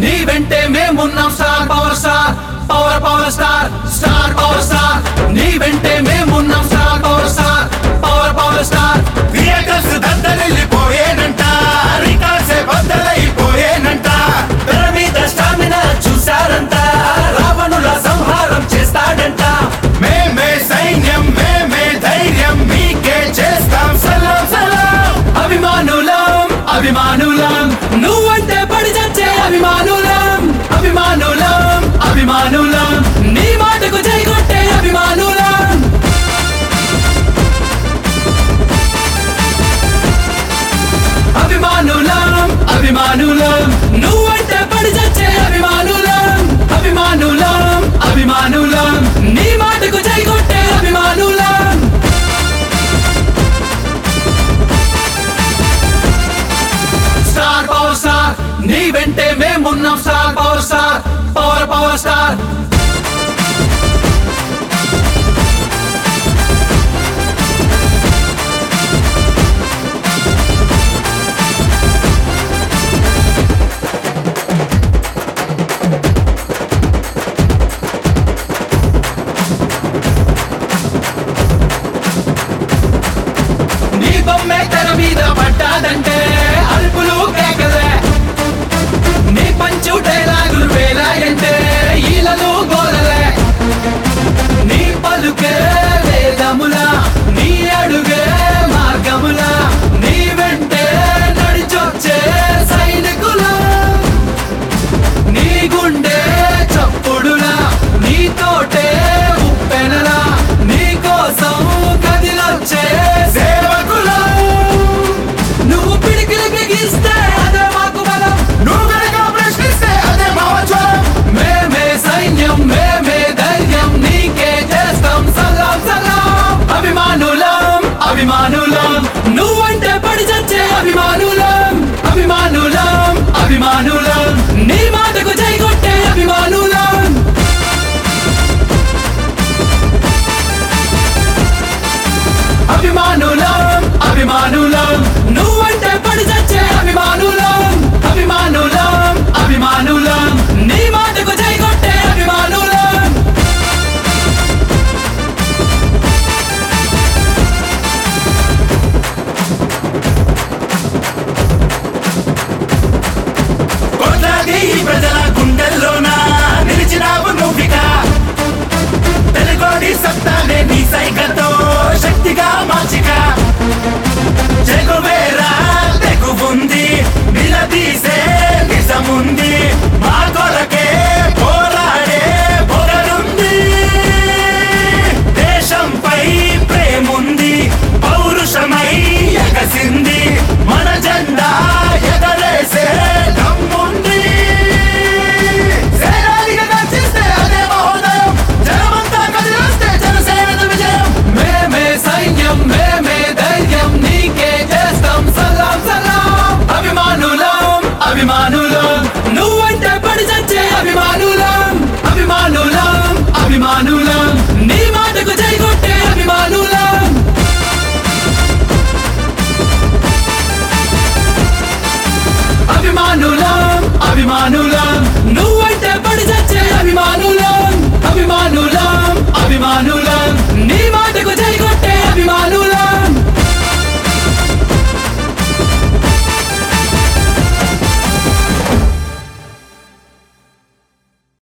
నీ వెంటే మేమున్నాం star power star power power star star power star నీ వెంటే మేమున్నాం star power star power power star theatres దద్దరిల్లిపోయేనంట రికార్డ్సే బద్దలైపోయేనంట తెర మీద స్టామినా చూశారంట రావణుల సంహారం చేస్తాడంట మేమే సైన్యం మేమే ధైర్యం మీకే చేస్తాం సలాం సలాం అభిమానులం అభిమానులం నువ్వంటే పడి చచ్చే అభిమానులం అభిమానులం అభిమానులం నీ మాటకు జై కొట్టే అభిమానులం అభిమానులం అభిమానులం నువ్వంటే పడి చచ్చే అభిమానులం అభిమానులం అభిమానులం నీ మాటకు జై కొట్టే అభిమానులం స్టార్ పవర్ స్టార్ నీ వెంటే మేమున్నాం star power star power power star నీ బొమ్మే తెర మీద పడ్డాదంటే అల్పులు కేకలే నీ పంచు డైలాగులు వేలాయంటే ఈలలు గోలలే నీ పలుకే వేదములా నీ అడుగే మార్గములా నీ వెంటే నడిచొచ్చే సైనికులా నీ గుండె చప్పుడులా నీ తోటే ఉప్పెనలా నీ కోసం కదిలొచ్చే సేవకులా నువ్వు పిడికిలి బిగిస్తే అదే మాకు బలం నువ్వు గనక ప్రశ్నిస్తే అదే భావజ్వరం మేమే సైన్యం మేమే ధైర్యం నీకే చేస్తాం సలాం సలాం అభిమానులం అభిమానులం నువ్వంటే పడి చచ్చే అభిమానులం అభిమానులం అభిమానులం నీ మాటకు జై కొట్టే అభిమానులం అభిమానులం అభిమానులం నువ్వంటే పడి చచ్చే అభిమానులం అభిమానులం అభిమానులం నీ మాటకు జై కొట్టే అభిమానులం కోట్లాది ఈ ప్రజల గుండెల్లోన నిలిచినావు నువ్విక తెలుగోడి సత్తానే నీ సైకతో శక్తిగా మార్చిక